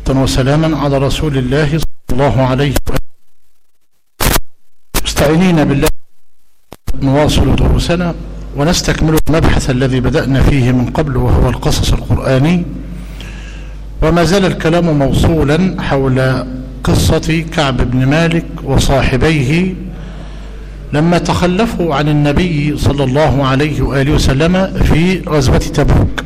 وسلاما على رسول الله صلى الله عليه وسلم مستعينين بالله نواصل دروسنا ونستكمل المبحث الذي بدأنا فيه من قبل وهو القصص القرآني وما زال الكلام موصولا حول قصة كعب بن مالك وصاحبيه لما تخلفوا عن النبي صلى الله عليه وآله وسلم في غزوة تبوك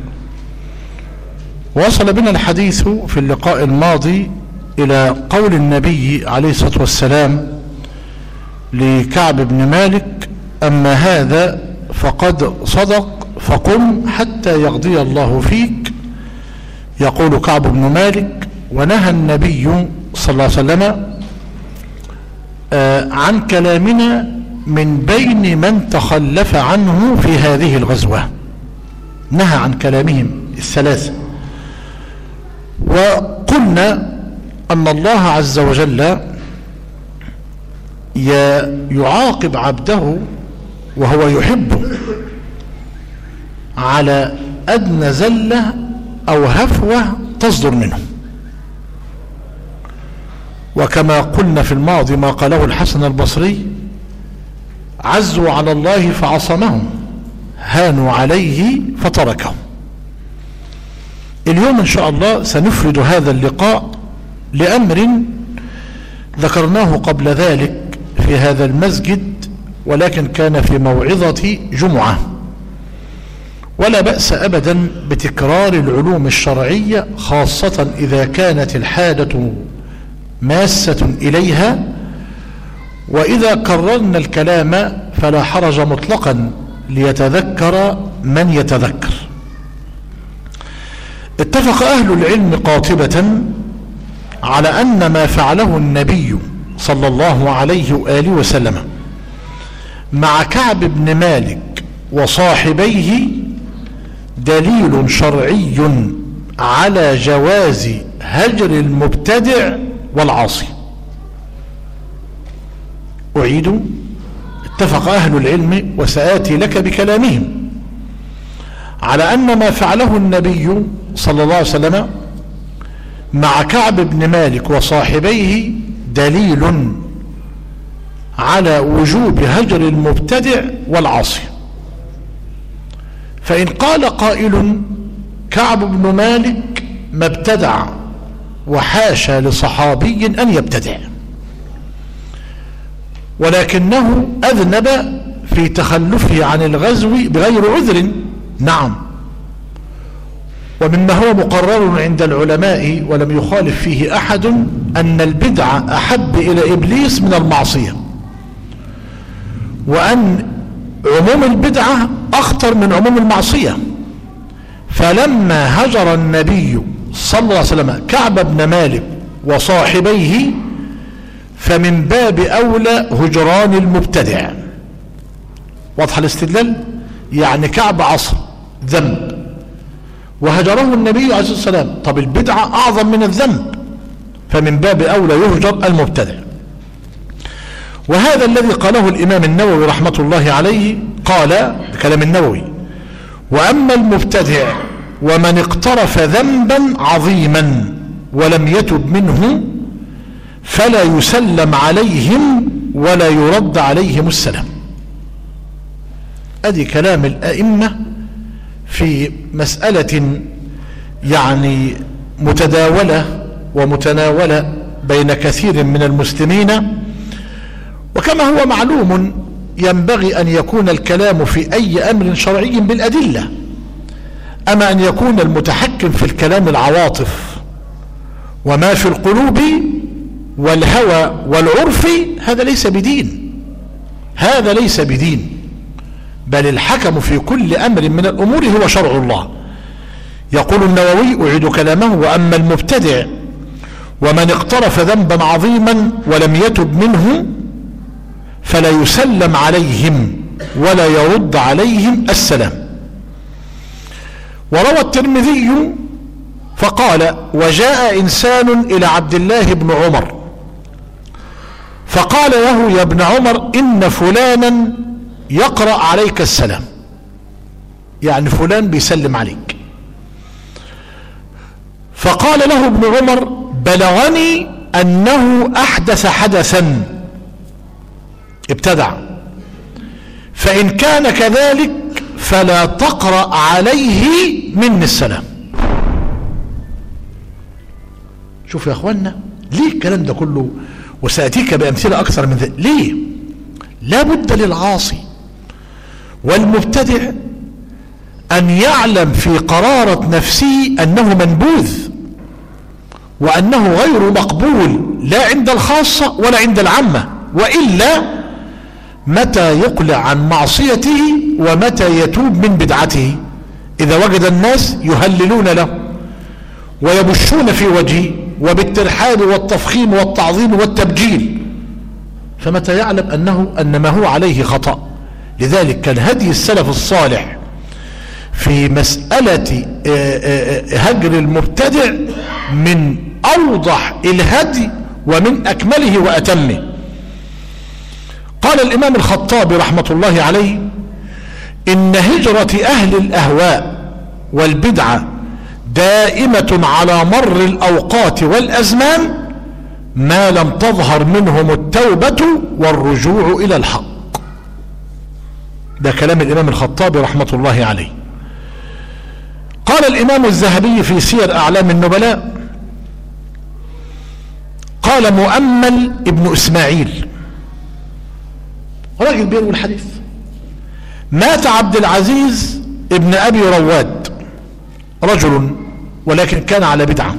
وصل بنا الحديث في اللقاء الماضي إلى قول النبي عليه الصلاة والسلام لكعب بن مالك أما هذا فقد صدق فقم حتى يقضي الله فيك يقول كعب بن مالك ونهى النبي صلى الله عليه وسلم عن كلامنا من بين من تخلف عنه في هذه الغزوة نهى عن كلامهم الثلاثة وقلنا أن الله عز وجل يعاقب عبده وهو يحبه على أدنى زلة أو هفوة تصدر منه وكما قلنا في الماضي ما قاله الحسن البصري عزوا على الله فعصمهم هانوا عليه فتركهم اليوم ان شاء الله سنفرد هذا اللقاء لامر ذكرناه قبل ذلك في هذا المسجد ولكن كان في موعظة جمعة ولا بأس أبدا بتكرار العلوم الشرعية خاصة إذا كانت الحاجة ماسة إليها وإذا كررنا الكلام فلا حرج مطلقا ليتذكر من يتذكر اتفق أهل العلم قاطبة على أن ما فعله النبي صلى الله عليه وآله وسلم مع كعب بن مالك وصاحبيه دليل شرعي على جواز هجر المبتدع والعاصي أعيد اتفق أهل العلم وسآتي لك بكلامهم على أن ما فعله النبي صلى الله عليه وسلم مع كعب بن مالك وصاحبيه دليل على وجوب هجر المبتدع والعاصي فإن قال قائل كعب بن مالك ما ابتدع وحاشا لصحابي أن يبتدع ولكنه أذنب في تخلفه عن الغزو بغير عذر نعم ومما هو مقرر عند العلماء ولم يخالف فيه أحد أن البدعة أحب إلى إبليس من المعصية وأن عموم البدعة أخطر من عموم المعصية فلما هجر النبي صلى الله عليه وسلم كعب بن مالك وصاحبيه فمن باب أولى هجران المبتدع واضح الاستدلال يعني كعب عصر ذنب وهجره النبي عليه الصلاة والسلام طب البدعة أعظم من الذنب فمن باب أولى يهجر المبتدع وهذا الذي قاله الإمام النووي رحمة الله عليه قال كلام النووي وأما المبتدع ومن اقترف ذنبا عظيما ولم يتب منه فلا يسلم عليهم ولا يرد عليهم السلام ادي كلام الائمه في مساله يعني متداوله ومتناوله بين كثير من المسلمين وكما هو معلوم ينبغي ان يكون الكلام في اي امر شرعي بالادله اما ان يكون المتحكم في الكلام العواطف وما في القلوب والهوى والعرف هذا ليس بدين هذا ليس بدين بل الحكم في كل امر من الامور هو شرع الله يقول النووي اعيد كلامه واما المبتدع ومن اقترف ذنبا عظيما ولم يتب منه فلا يسلم عليهم ولا يرد عليهم السلام وروى الترمذي فقال وجاء انسان الى عبد الله بن عمر فقال له يا ابن عمر ان فلانا يقرا عليك السلام يعني فلان بيسلم عليك فقال له ابن عمر بلغني انه احدث حدثا ابتدع فان كان كذلك فلا تقرأ عليه مني السلام شوف يا اخوانا ليه الكلام ده كله وسأتيك بأمثلة أكثر من ذلك ليه لا بد للعاصي والمبتدع أن يعلم في قرارة نفسه أنه منبوذ وأنه غير مقبول لا عند الخاصة ولا عند العامة وإلا متى يقلع عن معصيته ومتى يتوب من بدعته إذا وجد الناس يهللون له ويبشون في وجهه وبالترحاب والتفخيم والتعظيم والتبجيل فمتى يعلم أنه أن ما هو عليه خطأ لذلك كان هدي السلف الصالح في مسألة هجر المبتدع من أوضح الهدي ومن أكمله وأتمه قال الإمام الخطابي رحمة الله عليه إن هجرة أهل الأهواء والبدعة دائمة على مر الأوقات والأزمان ما لم تظهر منهم التوبة والرجوع إلى الحق ده كلام الإمام الخطابي رحمة الله عليه قال الإمام الذهبي في سير أعلام النبلاء قال مؤمل ابن إسماعيل راجل بيروي الحديث مات عبد العزيز ابن أبي رواد رجل ولكن كان على بدعة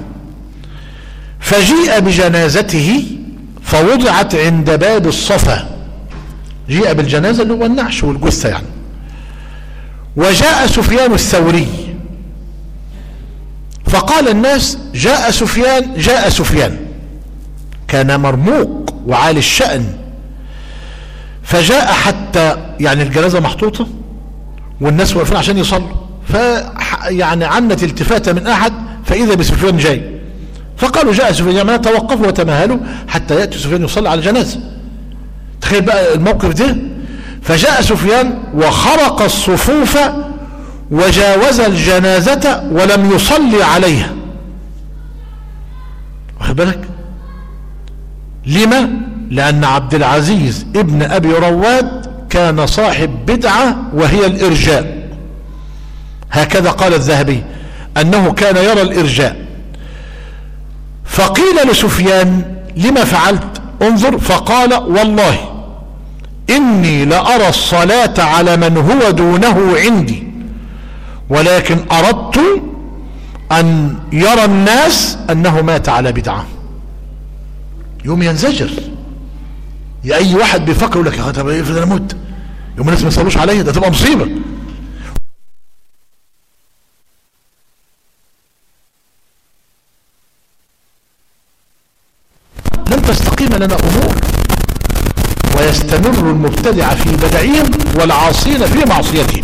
فجيء بجنازته فوضعت عند باب الصفا جيء بالجنازة اللي هو النعش والجثة يعني وجاء سفيان الثوري فقال الناس جاء سفيان جاء سفيان كان مرموق وعالي الشأن فجاء حتى يعني الجنازة محطوطة والناس واقفين عشان يصلوا ف يعني عنت التفاتة من احد فاذا بسفيان جاي فقالوا جاء سفيان يعني توقفوا وتمهلوا حتى يأتي سفيان يصلي على الجنازة تخيل بقى الموقف ده فجاء سفيان وخرق الصفوف وجاوز الجنازة ولم يصلي عليها واخد بالك لما لأن عبد العزيز ابن أبي رواد كان صاحب بدعة وهي الإرجاء هكذا قال الذهبي أنه كان يرى الإرجاء فقيل لسفيان لما فعلت انظر فقال والله إني لأرى الصلاة على من هو دونه عندي ولكن أردت أن يرى الناس أنه مات على بدعة يوم ينزجر يا أي واحد بيفكر يقول لك يا طب ايه انا موت يوم الناس ما يصلوش عليا ده تبقى مصيبة لن تستقيم لنا أمور ويستمر المبتدع في بدعهم والعاصين في معصيتهم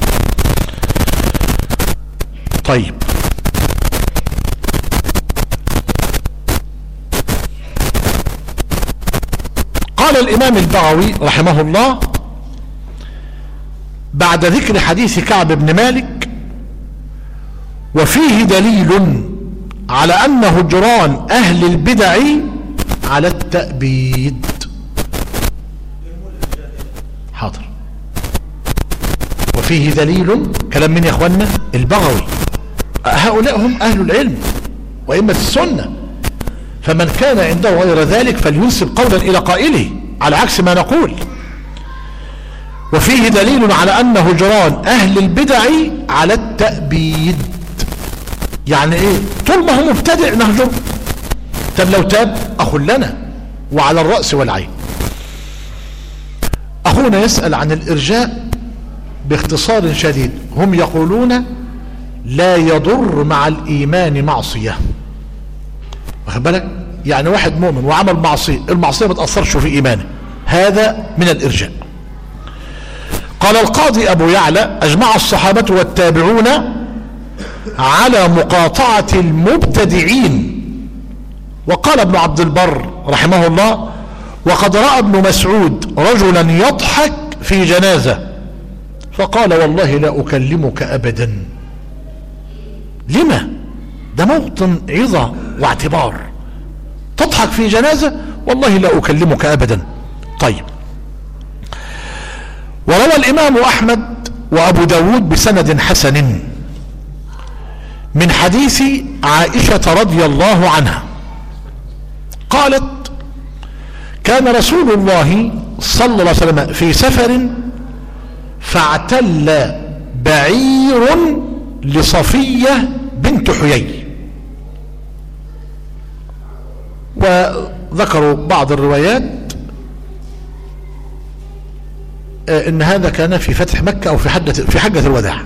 طيب قال الإمام البغوي رحمه الله بعد ذكر حديث كعب بن مالك وفيه دليل على أن هجران أهل البدع على التأبيد حاضر وفيه دليل كلام من يا اخوانا البغوي هؤلاء هم اهل العلم وائمة السنة فمن كان عنده غير ذلك فلينسب قولا الى قائله على عكس ما نقول وفيه دليل على ان هجران اهل البدع على التأبيد يعني ايه طول ما هو مبتدع نهجره طب لو تاب اخ لنا وعلى الرأس والعين اخونا يسأل عن الارجاء باختصار شديد هم يقولون لا يضر مع الايمان معصية واخد بالك يعني واحد مؤمن وعمل معصية المعصية ما تأثرش في ايمانه هذا من الارجاء قال القاضي ابو يعلى اجمع الصحابة والتابعون على مقاطعة المبتدعين وقال ابن عبد البر رحمه الله وقد رأى ابن مسعود رجلا يضحك في جنازة فقال والله لا أكلمك أبدا لما ده موطن عظة واعتبار تضحك في جنازة والله لا أكلمك أبدا طيب وروى الإمام أحمد وأبو داود بسند حسن من حديث عائشة رضي الله عنها قالت كان رسول الله صلى الله عليه وسلم في سفر فاعتل بعير لصفية بنت حيي وذكروا بعض الروايات آه، ان هذا كان في فتح مكة او في حجة, في حجة الوداع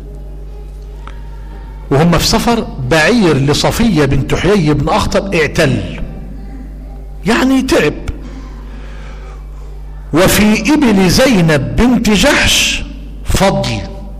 وهم في سفر بعير لصفية بنت حيي بن اخطب اعتل يعني تعب وفي ابل زينب بنت جحش فضل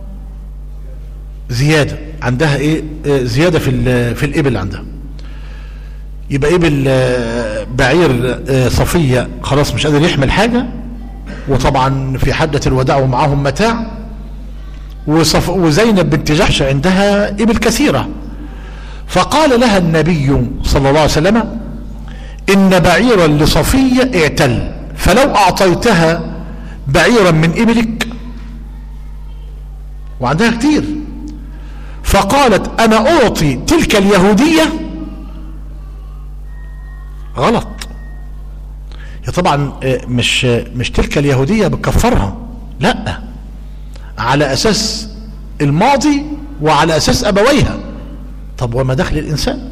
زيادة عندها ايه آه، زيادة في في الابل عندها يبقى ابل آه، بعير آه، صفية خلاص مش قادر يحمل حاجة وطبعا في حدة الوداع ومعاهم متاع وصف وزينب بنت جحش عندها ابل كثيرة فقال لها النبي صلى الله عليه وسلم ان بعيرا لصفية اعتل فلو اعطيتها بعيرا من ابلك وعندها كتير فقالت انا اعطي تلك اليهودية غلط يا طبعا آه، مش مش تلك اليهودية بتكفرها لا على اساس الماضي وعلى اساس ابويها طب وما دخل الانسان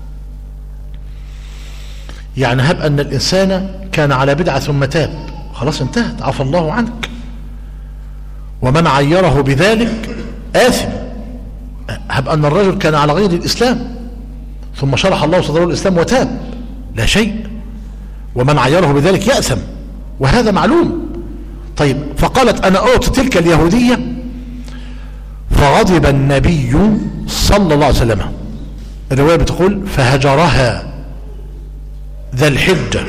يعني هب ان الانسان كان على بدعة ثم تاب خلاص انتهت عفى الله عنك ومن عيره بذلك آثم هب أن الرجل كان على غير الإسلام ثم شرح الله صدره الإسلام وتاب لا شيء ومن عيره بذلك يأثم وهذا معلوم طيب فقالت أنا أعطي تلك اليهودية فغضب النبي صلى الله عليه وسلم الرواية بتقول فهجرها ذا الحجة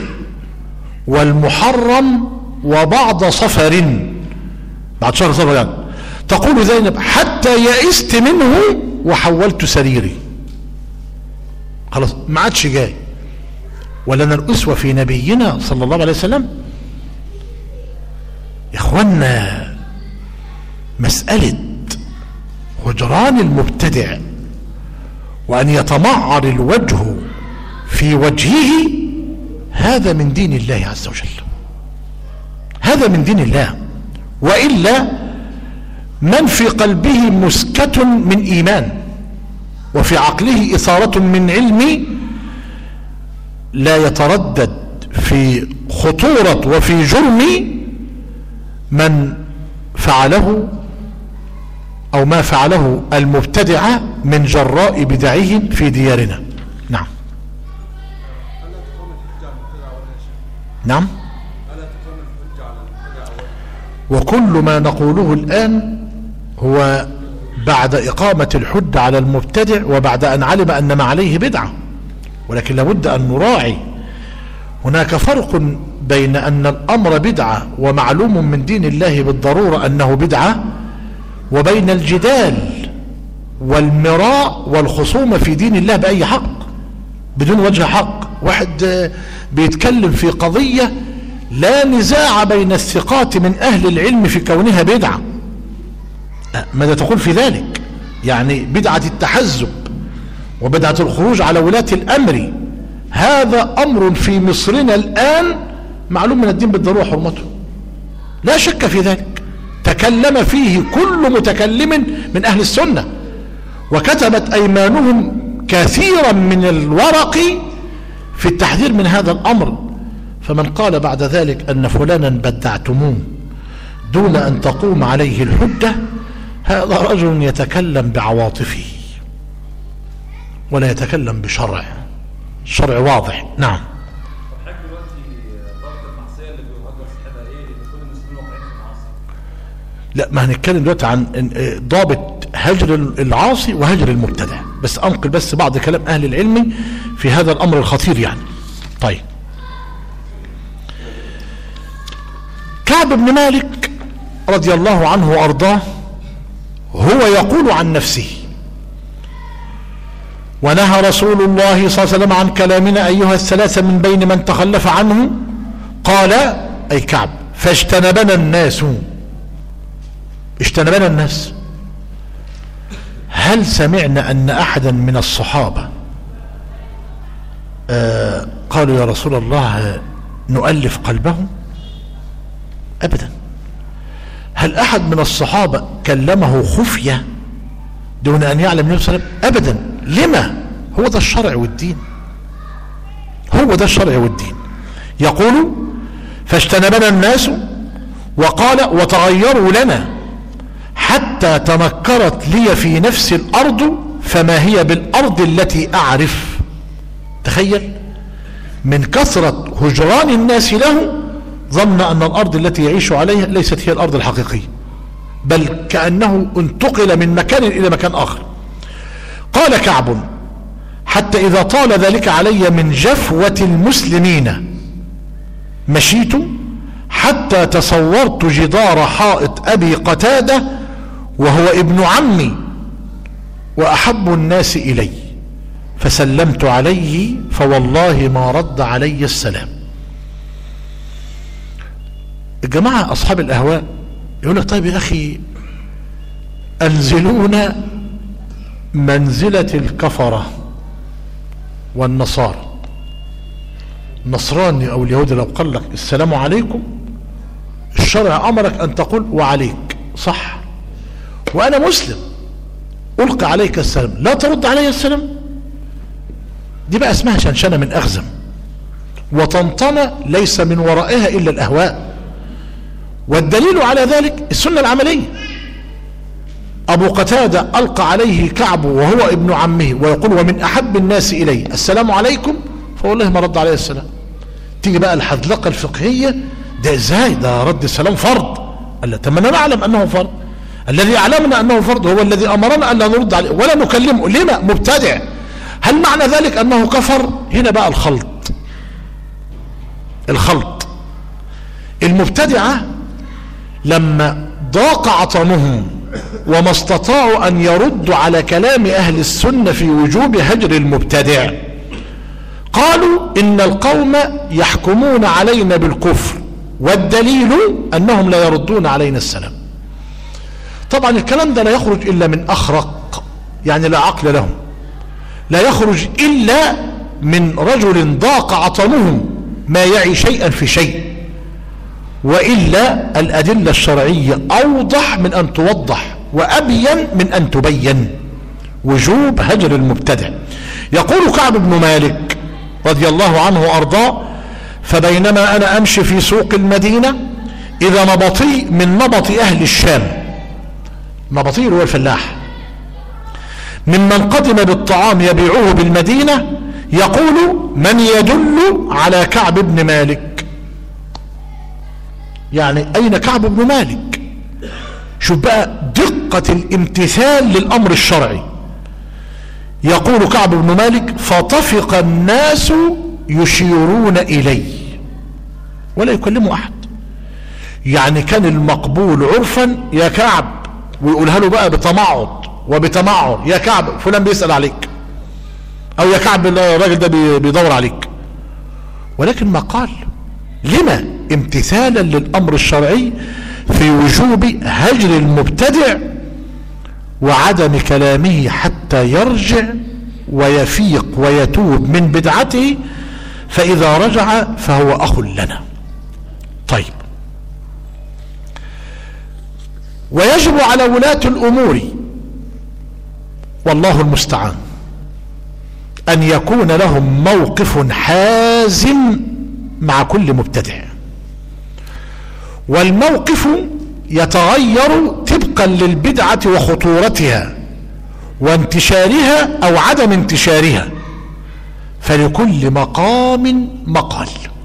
والمحرم وبعض صفر بعد شهر صفر يعني تقول زينب حتى يئست منه وحولت سريري خلاص ما عادش جاي ولنا الأسوة في نبينا صلى الله عليه وسلم يا اخوانا مسألة هجران المبتدع وأن يتمعر الوجه في وجهه هذا من دين الله عز وجل هذا من دين الله وإلا من في قلبه مسكة من إيمان وفي عقله إثارة من علم لا يتردد في خطورة وفي جرم من فعله أو ما فعله المبتدعة من جراء بدعهم في ديارنا نعم نعم وكل ما نقوله الآن هو بعد إقامة الحد على المبتدع وبعد أن علم أن ما عليه بدعة ولكن لابد أن نراعي هناك فرق بين أن الأمر بدعة ومعلوم من دين الله بالضرورة أنه بدعة وبين الجدال والمراء والخصومة في دين الله بأي حق بدون وجه حق واحد بيتكلم في قضية لا نزاع بين الثقات من أهل العلم في كونها بدعة ماذا تقول في ذلك يعني بدعة التحزب وبدعة الخروج على ولاة الأمر هذا أمر في مصرنا الآن معلوم من الدين بالضرورة حرمته لا شك في ذلك تكلم فيه كل متكلم من أهل السنة وكتبت أيمانهم كثيرا من الورق في التحذير من هذا الأمر فمن قال بعد ذلك أن فلانا بدعتموه دون أن تقوم عليه الحجة هذا رجل يتكلم بعواطفه ولا يتكلم بشرع شرع واضح نعم لا ما هنتكلم دلوقتي عن ضابط هجر العاصي وهجر المبتدع بس انقل بس بعض كلام اهل العلم في هذا الامر الخطير يعني طيب كعب بن مالك رضي الله عنه وارضاه هو يقول عن نفسه ونهى رسول الله صلى الله عليه وسلم عن كلامنا أيها الثلاثة من بين من تخلف عنه قال أي كعب فاجتنبنا الناس اجتنبنا الناس هل سمعنا أن أحدا من الصحابة آه قالوا يا رسول الله نؤلف قلبه أبدا هل أحد من الصحابة كلمه خفية دون أن يعلم النبي صلى الله عليه وسلم أبدا لما هو ده الشرع والدين هو ده الشرع والدين يقول فاجتنبنا الناس وقال وتغيروا لنا حتى تنكرت لي في نفس الأرض فما هي بالأرض التي أعرف تخيل من كثرة هجران الناس له ظن أن الأرض التي يعيش عليها ليست هي الأرض الحقيقية بل كأنه انتقل من مكان إلى مكان آخر قال كعب حتى إذا طال ذلك علي من جفوة المسلمين مشيت حتى تصورت جدار حائط أبي قتادة وهو ابن عمي وأحب الناس إلي فسلمت عليه فوالله ما رد علي السلام الجماعة أصحاب الأهواء يقول لك طيب يا أخي أنزلونا منزلة الكفرة والنصارى النصراني أو اليهودي لو قال لك السلام عليكم الشرع أمرك أن تقول وعليك صح وأنا مسلم ألقى عليك السلام لا ترد علي السلام دي بقى اسمها شنشنة من أغزم وطنطنة ليس من ورائها إلا الأهواء والدليل على ذلك السنة العملية أبو قتادة ألقى عليه كعب وهو ابن عمه ويقول ومن أحب الناس إلي السلام عليكم فوالله ما رد عليه السلام تيجي بقى الحذلقة الفقهية ده ازاي ده رد السلام فرض قال طب ما نعلم أنه فرض الذي يعلمنا أنه فرض هو الذي أمرنا أن لا نرد عليه ولا نكلمه لما مبتدع هل معنى ذلك أنه كفر هنا بقى الخلط الخلط المبتدعة لما ضاق عطنهم وما استطاعوا أن يردوا على كلام أهل السنة في وجوب هجر المبتدع قالوا إن القوم يحكمون علينا بالكفر والدليل أنهم لا يردون علينا السلام طبعا الكلام ده لا يخرج إلا من أخرق يعني لا عقل لهم لا يخرج إلا من رجل ضاق عطنه ما يعي شيئا في شيء وإلا الأدلة الشرعية أوضح من أن توضح وأبين من أن تبين وجوب هجر المبتدع يقول كعب بن مالك رضي الله عنه وأرضاه فبينما أنا أمشي في سوق المدينة إذا نبطي من نبط أهل الشام نبطي هو الفلاح ممن قدم بالطعام يبيعه بالمدينة يقول من يدل على كعب بن مالك يعني أين كعب بن مالك شوف بقى دقة الامتثال للأمر الشرعي يقول كعب بن مالك فطفق الناس يشيرون إلي ولا يكلموا أحد يعني كان المقبول عرفا يا كعب ويقولها له بقى بتمعض وبتمعر يا كعب فلان بيسأل عليك او يا كعب الراجل ده بيدور عليك ولكن ما قال لما امتثالا للامر الشرعي في وجوب هجر المبتدع وعدم كلامه حتى يرجع ويفيق ويتوب من بدعته فإذا رجع فهو أخ لنا طيب ويجب على ولاة الأمور والله المستعان أن يكون لهم موقف حازم مع كل مبتدع والموقف يتغير طبقا للبدعة وخطورتها وانتشارها أو عدم انتشارها فلكل مقام مقال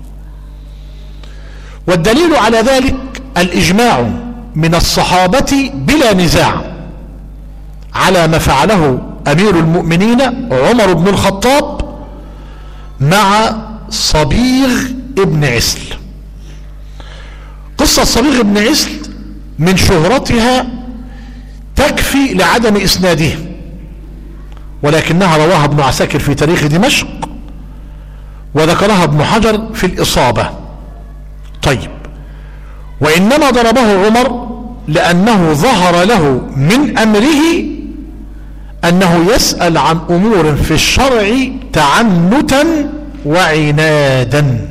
والدليل على ذلك الإجماع من الصحابة بلا نزاع على ما فعله أمير المؤمنين عمر بن الخطاب مع صبيغ ابن عسل قصة صبيغ ابن عسل من شهرتها تكفي لعدم إسنادها ولكنها رواها ابن عساكر في تاريخ دمشق وذكرها ابن حجر في الإصابة طيب وإنما ضربه عمر لأنه ظهر له من أمره أنه يسأل عن أمور في الشرع تعنتا وعنادا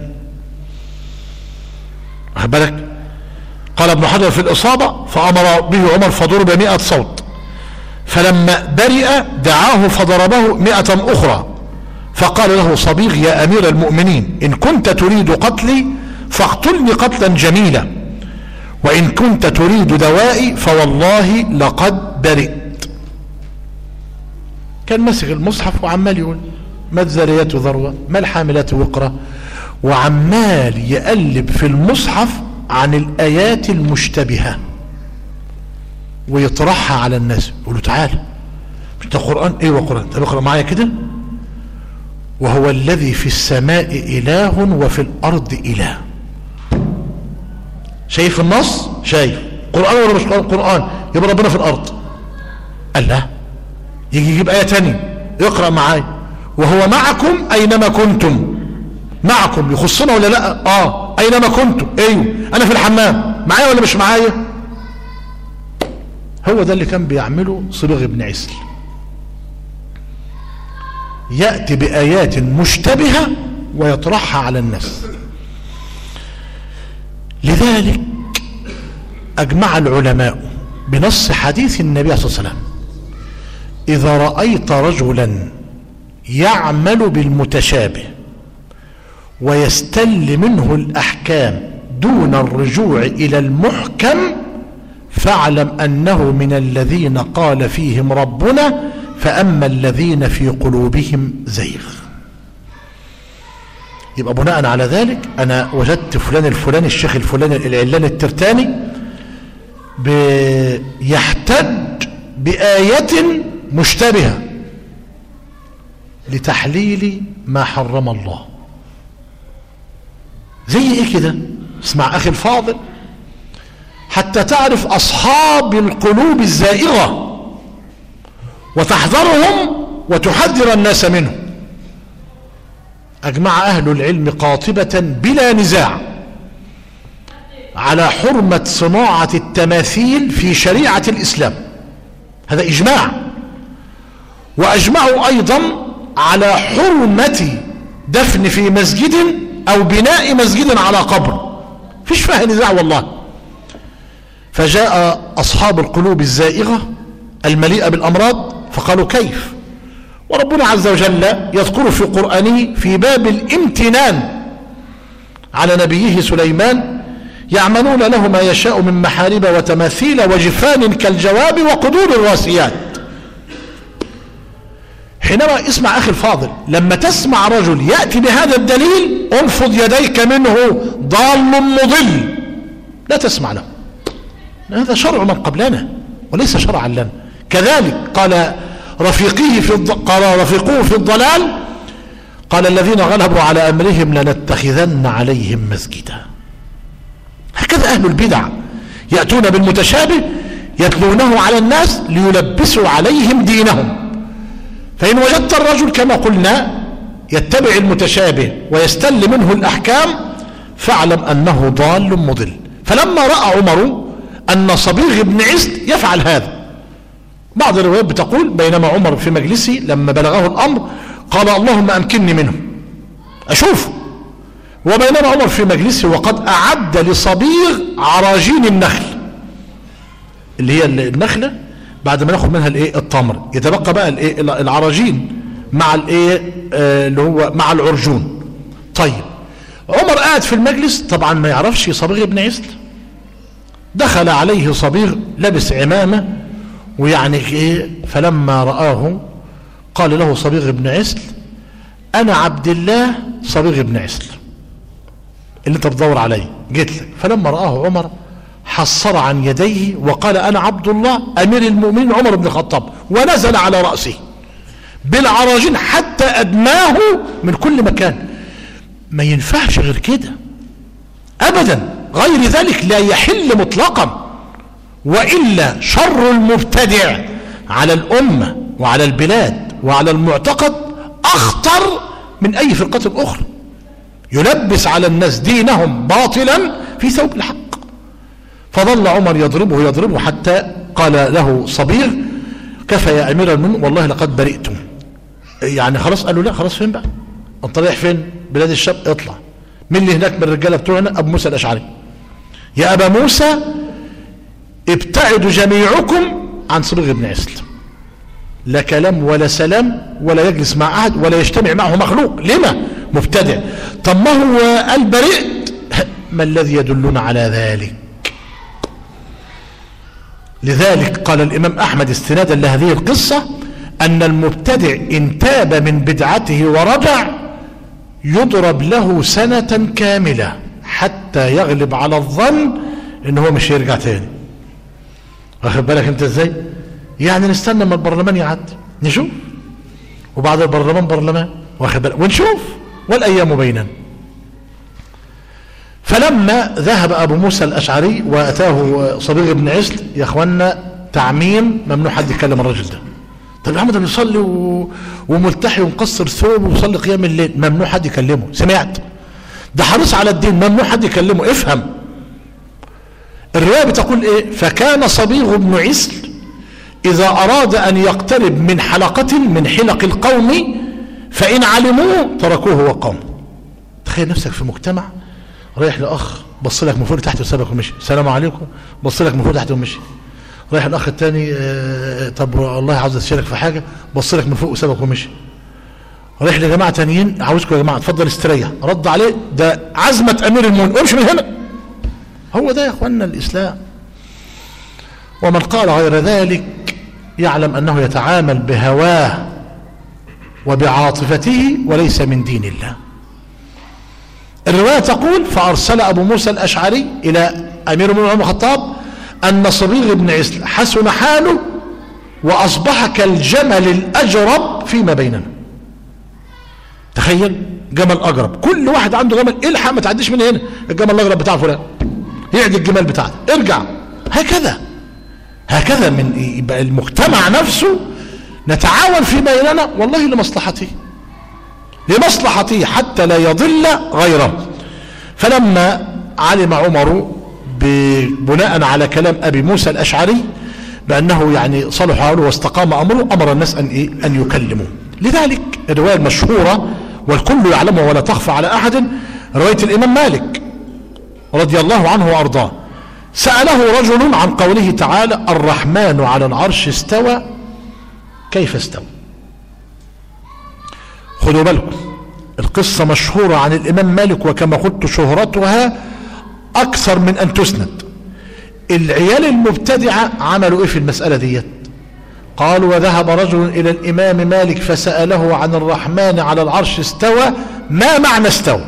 بالك قال ابن حجر في الإصابة فأمر به عمر فضرب مئة صوت فلما برئ دعاه فضربه مئة أخرى فقال له صبيغ يا أمير المؤمنين إن كنت تريد قتلي فاقتلني قتلا جميلا وإن كنت تريد دوائي فوالله لقد برئت كان مسك المصحف وعمال يقول ما الزاريات ذروة ما الحاملات وقرة وعمال يقلب في المصحف عن الآيات المشتبهة ويطرحها على الناس يقولوا تعالى مش ده قرآن ايوه قرآن طب اقرأ معايا كده وهو الذي في السماء إله وفي الأرض إله شايف النص شايف قرآن ولا مش قرآن يبقى ربنا في الأرض قال لا يجي يجيب آية تانية يقرأ معايا وهو معكم أينما كنتم معكم يخصنا ولا لا اه أينما كنتم ايوه أنا في الحمام معايا ولا مش معايا هو ده اللي كان بيعمله صبغ بن عسل يأتي بآيات مشتبهة ويطرحها على الناس لذلك أجمع العلماء بنص حديث النبي صلى الله عليه وسلم إذا رأيت رجلا يعمل بالمتشابه ويستل منه الأحكام دون الرجوع إلى المحكم فاعلم أنه من الذين قال فيهم ربنا فأما الذين في قلوبهم زيغ يبقى بناء على ذلك أنا وجدت فلان الفلاني الشيخ الفلاني العلان الترتاني يحتج بآية مشتبهة لتحليل ما حرم الله زي ايه كده اسمع اخي الفاضل حتى تعرف اصحاب القلوب الزائغه وتحذرهم وتحذر الناس منهم اجمع اهل العلم قاطبة بلا نزاع على حرمة صناعة التماثيل في شريعة الاسلام هذا اجماع واجمعوا ايضا على حرمة دفن في مسجد او بناء مسجد على قبر فيش فيها نزاع والله فجاء اصحاب القلوب الزائغة المليئة بالامراض فقالوا كيف وربنا عز وجل يذكر في قرآنه في باب الامتنان على نبيه سليمان يعملون له ما يشاء من محارب وتماثيل وجفان كالجواب وقدور الراسيات حينما اسمع أخي الفاضل لما تسمع رجل يأتي بهذا الدليل انفض يديك منه ضال مضل لا تسمع له هذا شرع من قبلنا وليس شرعا لنا كذلك قال رفيقيه في الض... قال رفيقوه في الضلال قال الذين غلبوا على أمرهم لنتخذن عليهم مسجدا هكذا أهل البدع يأتون بالمتشابه يتلونه على الناس ليلبسوا عليهم دينهم فإن وجدت الرجل كما قلنا يتبع المتشابه ويستل منه الأحكام فاعلم أنه ضال مضل فلما رأى عمر أن صبيغ بن عست يفعل هذا بعض الروايات بتقول بينما عمر في مجلسه لما بلغه الأمر قال اللهم أمكنني منه أشوف وبينما عمر في مجلسه وقد أعد لصبيغ عراجين النخل اللي هي النخلة بعد ما ناخد منها الايه التمر يتبقى بقى الايه العراجين مع الايه آه اللي هو مع العرجون طيب عمر قاعد في المجلس طبعا ما يعرفش صبيغ بن عسل دخل عليه صبيغ لبس عمامه ويعني ايه فلما رآه قال له صبيغ بن عسل انا عبد الله صبيغ بن عسل اللي انت بتدور عليه جيت لك فلما رآه عمر حصر عن يديه وقال انا عبد الله امير المؤمنين عمر بن الخطاب ونزل على رأسه بالعراجين حتى ادماه من كل مكان ما ينفعش غير كده ابدا غير ذلك لا يحل مطلقا وإلا شر المبتدع على الأمة وعلى البلاد وعلى المعتقد أخطر من أي فرقة أخرى يلبس على الناس دينهم باطلا في ثوب الحق فظل عمر يضربه يضربه حتى قال له صبيغ كفى يا أمير المؤمنين والله لقد برئتم يعني خلاص قالوا لا خلاص فين بقى انت رايح فين بلاد الشام اطلع مين اللي هناك من الرجاله بتوعنا ابو موسى الاشعري يا ابا موسى ابتعدوا جميعكم عن صبيغ بن عسل لا كلام ولا سلام ولا يجلس مع احد ولا يجتمع معه مخلوق لما مبتدع طب ما هو البرئت ما الذي يدلنا على ذلك لذلك قال الامام احمد استنادا لهذه القصه ان المبتدع ان تاب من بدعته ورجع يضرب له سنه كامله حتى يغلب على الظن ان هو مش هيرجع تاني واخد بالك انت ازاي يعني نستنى ما البرلمان يعدي نشوف وبعد البرلمان برلمان واخد بالك ونشوف والايام بيننا فلما ذهب ابو موسى الاشعري واتاه صبيغ بن عسل يا اخوانا تعميم ممنوع حد يكلم الراجل ده طب محمد بيصلي و... وملتحي ومقصر ثوب ويصلي قيام الليل ممنوع حد يكلمه سمعت ده حريص على الدين ممنوع حد يكلمه افهم الروايه بتقول ايه فكان صبيغ بن عسل اذا اراد ان يقترب من حلقه من حلق القوم فان علموه تركوه وقاموا تخيل نفسك في مجتمع رايح لاخ بص لك من فوق تحت وسابك ومشي السلام عليكم بص لك من فوق تحت ومشي رايح الاخ الثاني آه طب الله عاوز استشارك في حاجه بص لك من فوق وسابك ومشي رايح لجماعه تانيين عاوزكم يا جماعه اتفضل استريح رد عليه ده عزمه امير المؤمنين امشي من هنا هو ده يا اخوانا الاسلام ومن قال غير ذلك يعلم انه يتعامل بهواه وبعاطفته وليس من دين الله الرواية تقول فأرسل أبو موسى الأشعري إلى أمير المؤمنين عمر الخطاب أن صبيغ بن عسل حسن حاله وأصبح كالجمل الأجرب فيما بيننا تخيل جمل أجرب كل واحد عنده جمل الحق ما تعديش من هنا الجمل الأجرب بتاع فلان يعدي الجمال بتاعته ارجع هكذا هكذا من يبقى المجتمع نفسه نتعاون في بيننا والله لمصلحته لمصلحته حتى لا يضل غيره فلما علم عمر بناء على كلام ابي موسى الاشعري بانه يعني صلح حاله واستقام امره امر الناس ان ايه ان يكلموا لذلك الروايه المشهوره والكل يعلمها ولا تخفى على احد روايه الامام مالك رضي الله عنه وارضاه ساله رجل عن قوله تعالى الرحمن على العرش استوى كيف استوى خدوا بالكم القصة مشهورة عن الإمام مالك وكما قلت شهرتها أكثر من أن تسند العيال المبتدعة عملوا إيه في المسألة ديت قالوا وذهب رجل إلى الإمام مالك فسأله عن الرحمن على العرش استوى ما معنى استوى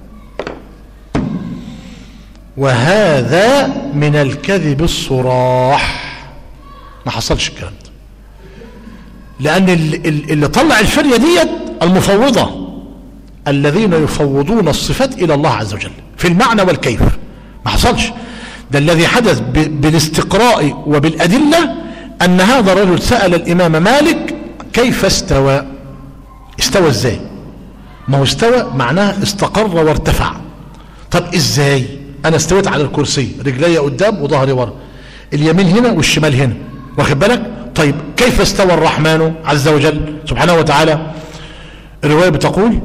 وهذا من الكذب الصراح ما حصلش الكلام ده لأن اللي طلع الفرية ديت المفوضة الذين يفوضون الصفات إلى الله عز وجل في المعنى والكيف ما حصلش ده الذي حدث بالاستقراء وبالأدلة أن هذا الرجل سأل الإمام مالك كيف استوى استوى ازاي ما هو استوى معناه استقر وارتفع طب ازاي انا استويت على الكرسي رجلي قدام وظهري ورا اليمين هنا والشمال هنا واخد بالك طيب كيف استوى الرحمن عز وجل سبحانه وتعالى الرواية بتقول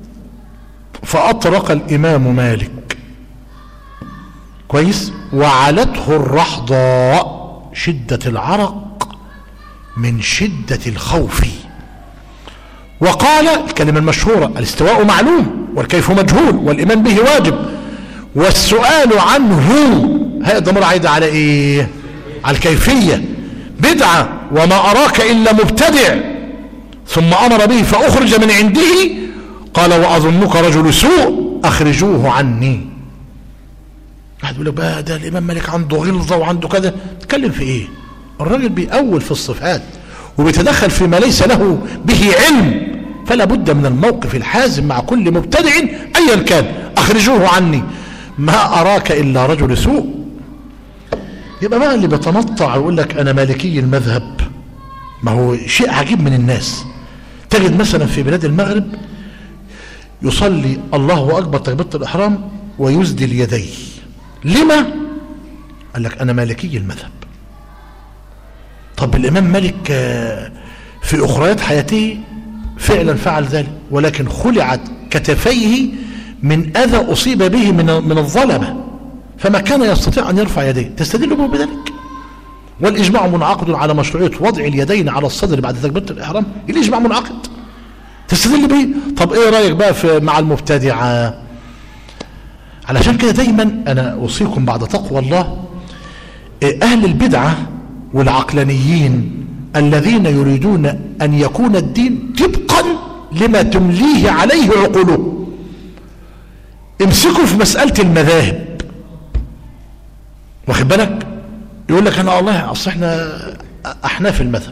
فأطرق الإمام مالك كويس وعلته الرحضاء شدة العرق من شدة الخوف وقال الكلمة المشهورة الاستواء معلوم والكيف مجهول والإيمان به واجب والسؤال عنه هذا الضمير عايد على ايه على الكيفية بدعة وما أراك إلا مبتدع ثم أمر به فأخرج من عنده قال وأظنك رجل سوء أخرجوه عني واحد يقول لك بقى ده الإمام مالك عنده غلظة وعنده كذا تتكلم في إيه الراجل بيأول في الصفات وبيتدخل فيما ليس له به علم فلا بد من الموقف الحازم مع كل مبتدع أيا كان أخرجوه عني ما أراك إلا رجل سوء يبقى بقى اللي بيتنطع ويقول لك أنا مالكي المذهب ما هو شيء عجيب من الناس تجد مثلا في بلاد المغرب يصلي الله أكبر تكبيرة الإحرام ويسدل يديه لما؟ قال لك أنا مالكي المذهب طب الإمام مالك آه، في أخريات حياته فعلا فعل ذلك ولكن خلعت كتفيه من أذى أصيب به من من الظلمة فما كان يستطيع أن يرفع يديه تستدل به بذلك والإجماع منعقد على مشروعية وضع اليدين على الصدر بعد تكبيرة الإحرام الإجماع منعقد تستدل به طب إيه رأيك بقى في مع المبتدعة علشان كده دايما أنا أوصيكم بعد تقوى الله إيه، أهل البدعة والعقلانيين الذين يريدون أن يكون الدين طبقا لما تمليه عليه عقوله امسكوا في مسألة المذاهب واخد بالك يقول لك انا والله اصل احنا احناف المذهب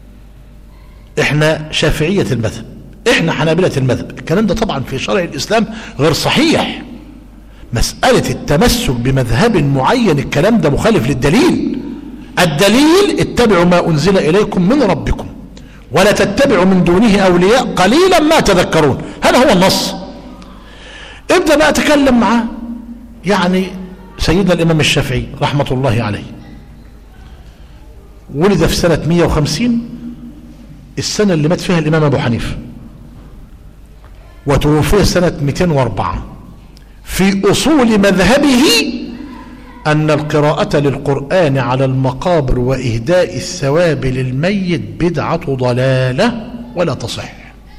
احنا شافعية المذهب احنا حنابلة المذهب الكلام ده طبعا في شرع الاسلام غير صحيح مسألة التمسك بمذهب معين الكلام ده مخالف للدليل الدليل اتبعوا ما انزل اليكم من ربكم ولا تتبعوا من دونه اولياء قليلا ما تذكرون هذا هو النص ابدأ بقى تكلم معاه يعني سيدنا الامام الشافعي رحمة الله عليه ولد في سنة 150 السنة اللي مات فيها الامام ابو حنيفه وتوفي سنة 204 في اصول مذهبه ان القراءة للقرآن على المقابر واهداء الثواب للميت بدعة ضلالة ولا تصح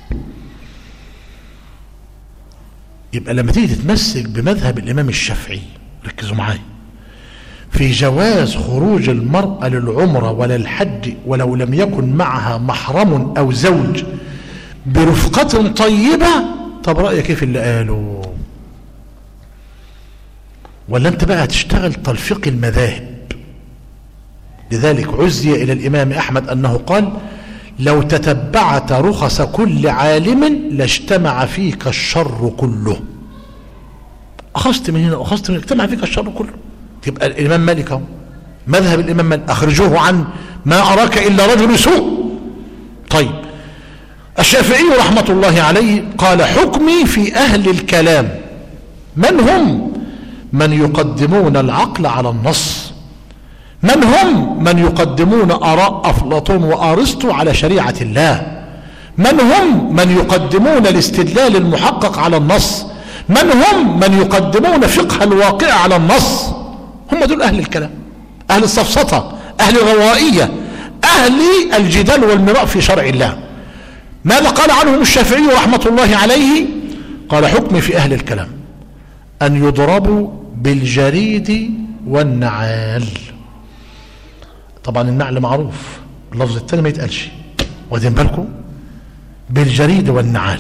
يبقى لما تيجي تتمسك بمذهب الامام الشافعي ركزوا معايا في جواز خروج المرأة للعمرة ولا الحج ولو لم يكن معها محرم او زوج برفقة طيبة طب رأيك كيف اللي قالوا ولا انت بقى هتشتغل تلفيق المذاهب لذلك عزي الى الامام احمد انه قال لو تتبعت رخص كل عالم لاجتمع فيك الشر كله اخذت من هنا واخذت من هنا اجتمع فيك الشر كله تبقى الامام مالك اهو مذهب الامام مالك اخرجوه عن ما اراك الا رجل سوء طيب الشافعي رحمة الله عليه قال حكمي في اهل الكلام من هم من يقدمون العقل على النص من هم من يقدمون اراء افلاطون وارسطو على شريعة الله من هم من يقدمون الاستدلال المحقق على النص من هم من يقدمون فقه الواقع على النص هم دول أهل الكلام أهل السفسطة أهل الغوائية أهل الجدال والمراء في شرع الله ماذا قال عنهم الشافعي رحمة الله عليه قال حكم في أهل الكلام أن يضربوا بالجريد والنعال طبعا النعل معروف اللفظ الثاني ما يتقالش واخدين بالكم بالجريد والنعال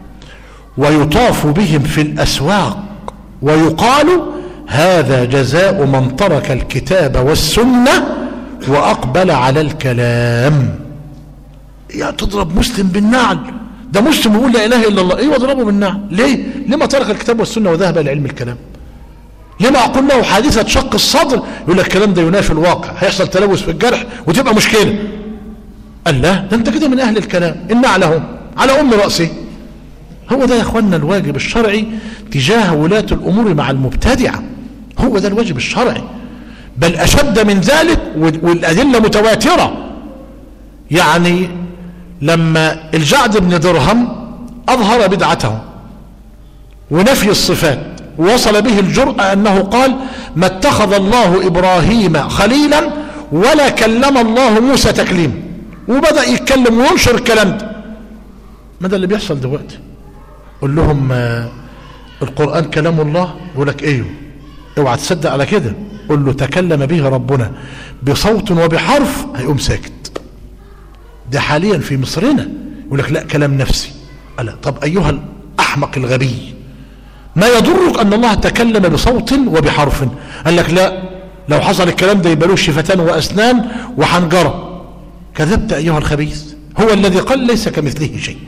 ويطاف بهم في الأسواق ويقال هذا جزاء من ترك الكتاب والسنة وأقبل على الكلام يا تضرب مسلم بالنعل ده مسلم يقول لا إله إلا الله إيه واضربه بالنعل ليه لما ترك الكتاب والسنة وذهب إلى علم الكلام لما أقول له حادثة شق الصدر يقول لك الكلام ده ينافي الواقع هيحصل تلوث في الجرح وتبقى مشكلة قال لا ده انت كده من أهل الكلام النعل اهو على أم رأسه هو ده يا اخوانا الواجب الشرعي تجاه ولاة الامور مع المبتدعة هو ده الواجب الشرعي بل اشد من ذلك والادلة متواترة يعني لما الجعد بن درهم اظهر بدعته ونفي الصفات ووصل به الجرأة انه قال ما اتخذ الله ابراهيم خليلا ولا كلم الله موسى تكليما وبدأ يتكلم وينشر الكلام ده ما ده اللي بيحصل دلوقتي قول لهم آه، القرآن كلام الله يقول لك ايوه اوعى تصدق على كده قول له تكلم به ربنا بصوت وبحرف هيقوم ساكت ده حاليا في مصرنا يقول لك لا كلام نفسي ألا طب ايها الاحمق الغبي ما يضرك ان الله تكلم بصوت وبحرف قال لك لا لو حصل الكلام ده يبقى له شفتان واسنان وحنجره كذبت ايها الخبيث هو الذي قال ليس كمثله شيء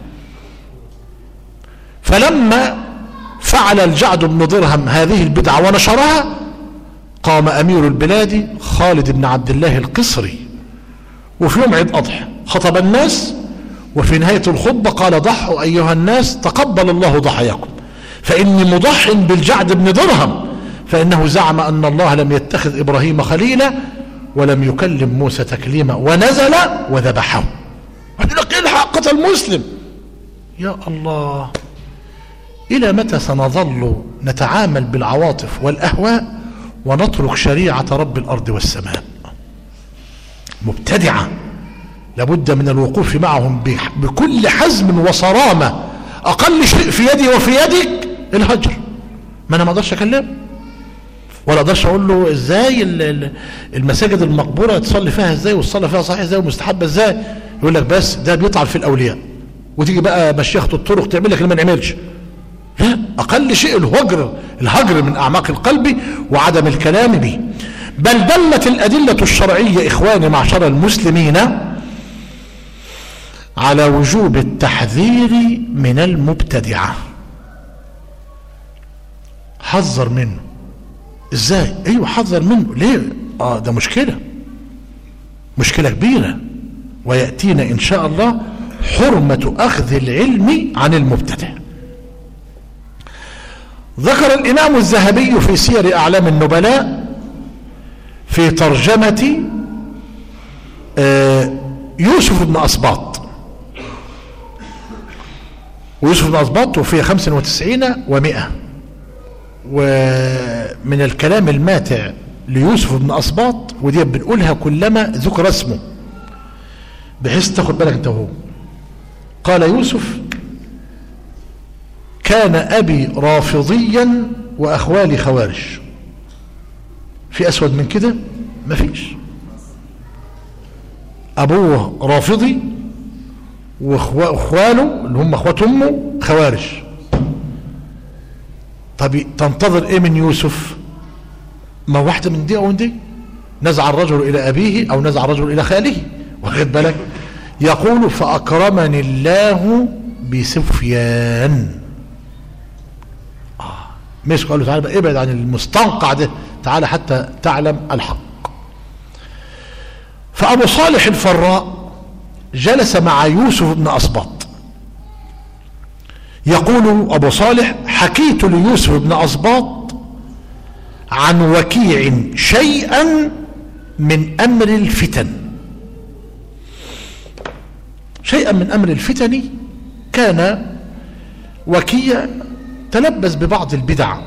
فلما فعل الجعد بن درهم هذه البدعة ونشرها قام أمير البلاد خالد بن عبد الله القصري وفي يوم عيد أضحى خطب الناس وفي نهاية الخطبة قال ضحوا أيها الناس تقبل الله ضحاياكم فإني مضح بالجعد بن درهم فإنه زعم أن الله لم يتخذ إبراهيم خليلا ولم يكلم موسى تكليما ونزل وذبحه يقول لك الحق قتل مسلم يا الله إلى متى سنظل نتعامل بالعواطف والأهواء ونترك شريعة رب الأرض والسماء مبتدعة لابد من الوقوف معهم بكل حزم وصرامة أقل شيء في يدي وفي يدك الهجر ما أنا ما أقدرش أكلمه ولا اقدرش اقول له ازاي المساجد المقبوره تصلي فيها ازاي والصلاه فيها صحيح ازاي ومستحبه ازاي يقول لك بس ده بيطعن في الاولياء وتيجي بقى مشيخه الطرق تعمل لك اللي ما نعملش لا اقل شيء الهجر الهجر من اعماق القلب وعدم الكلام به بل دلت الادله الشرعيه اخواني معشر المسلمين على وجوب التحذير من المبتدعه حذر منه ازاي ايوه حذر منه ليه اه ده مشكله مشكله كبيره وياتينا ان شاء الله حرمه اخذ العلم عن المبتدع ذكر الامام الذهبي في سير اعلام النبلاء في ترجمه آه يوسف بن اسباط ويوسف بن اسباط توفي 95 و100 ومن الكلام الماتع ليوسف بن أسباط ودي بنقولها كلما ذكر اسمه بحيث تاخد بالك انت وهو قال يوسف كان أبي رافضيا وأخوالي خوارج في أسود من كده مفيش أبوه رافضي واخواله اللي هم اخوات امه خوارج طب تنتظر ايه من يوسف ما واحدة من دي او من دي نزع الرجل الى ابيه او نزع الرجل الى خاله واخد بالك يقول فاكرمني الله بسفيان آه. مسك قال له تعالى بقى ابعد عن المستنقع ده تعالى حتى تعلم الحق فابو صالح الفراء جلس مع يوسف بن اسباط يقول أبو صالح حكيت ليوسف بن أصباط عن وكيع شيئا من أمر الفتن شيئا من أمر الفتن كان وكيع تلبس ببعض البدع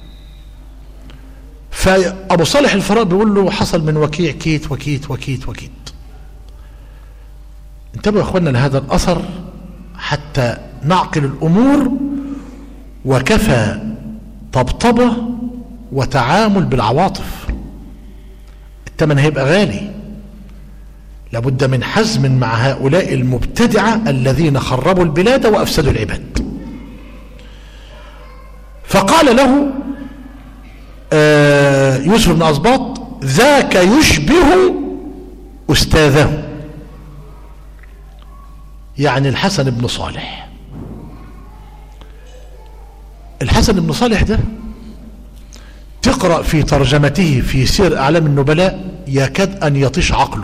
فأبو صالح الفراء بيقول له حصل من وكيع كيت وكيت وكيت وكيت انتبهوا يا اخوانا لهذا الأثر حتى نعقل الأمور وكفى طبطبة وتعامل بالعواطف الثمن هيبقى غالي لابد من حزم مع هؤلاء المبتدعة الذين خربوا البلاد وأفسدوا العباد فقال له آه، يوسف بن أصباط ذاك يشبه أستاذه يعني الحسن بن صالح الحسن بن صالح ده تقرأ في ترجمته في سير أعلام النبلاء يكاد أن يطيش عقلك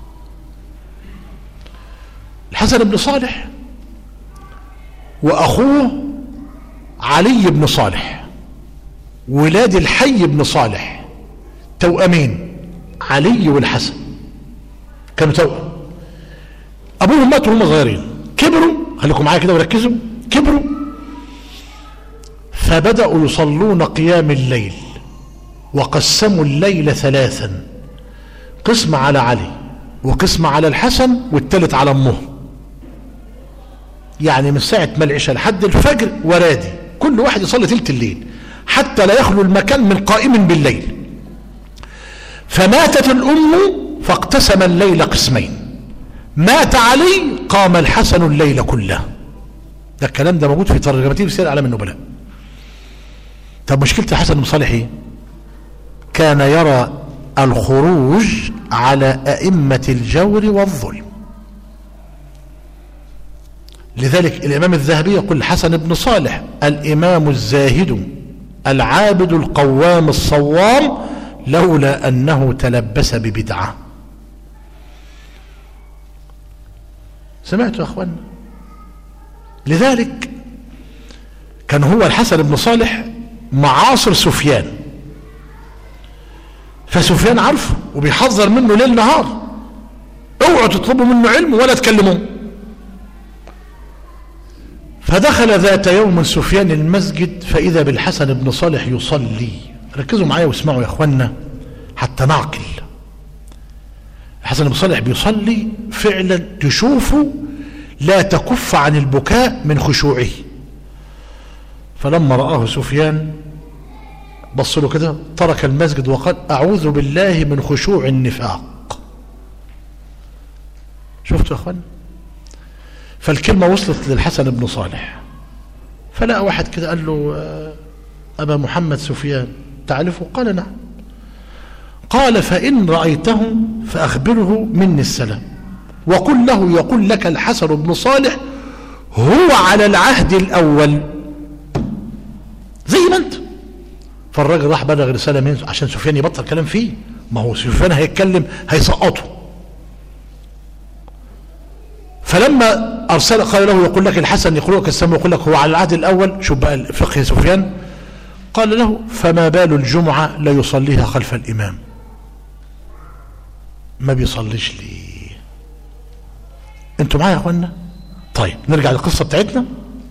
الحسن بن صالح وأخوه علي بن صالح ولاد الحي بن صالح توأمين علي والحسن كانوا توأم أبوهم ماتوا وهم صغيرين كبروا خليكم معايا كده وركزوا كبروا فبدأوا يصلون قيام الليل وقسموا الليل ثلاثا قسم على علي وقسم على الحسن والتالت على امه يعني من ساعة ما العشاء لحد الفجر ورادي كل واحد يصلي تلت الليل حتى لا يخلو المكان من قائم بالليل فماتت الأم فاقتسم الليل قسمين مات علي قام الحسن الليل كله ده الكلام ده موجود في ترجمتين في سير أعلام النبلاء طب مشكلة الحسن بن صالح ايه كان يرى الخروج على أئمة الجور والظلم لذلك الإمام الذهبي يقول حسن بن صالح الإمام الزاهد العابد القوام الصوام لولا أنه تلبس ببدعة سمعتوا يا أخوانا لذلك كان هو الحسن بن صالح معاصر سفيان فسفيان عارفه وبيحذر منه ليل نهار اوعوا تطلبوا منه علم ولا تكلموه فدخل ذات يوم سفيان المسجد فإذا بالحسن بن صالح يصلي ركزوا معايا واسمعوا يا اخوانا حتى نعقل الحسن بن صالح بيصلي فعلا تشوفه لا تكف عن البكاء من خشوعه فلما رآه سفيان بص له كده ترك المسجد وقال أعوذ بالله من خشوع النفاق شفتوا يا اخوان فالكلمة وصلت للحسن بن صالح فلقى واحد كده قال له أبا محمد سفيان تعرفه قال نعم قال فإن رأيته فأخبره مني السلام وقل له يقول لك الحسن بن صالح هو على العهد الأول زي ما انت فالراجل راح بلغ رسالة منه عشان سفيان يبطل كلام فيه ما هو سفيان هيتكلم هيسقطه فلما أرسل قال له يقول لك الحسن يقول لك السلام يقول لك هو على العهد الأول شوف بقى فقه سفيان قال له فما بال الجمعة لا يصليها خلف الإمام ما بيصليش ليه انتوا معايا يا اخوانا طيب نرجع للقصة بتاعتنا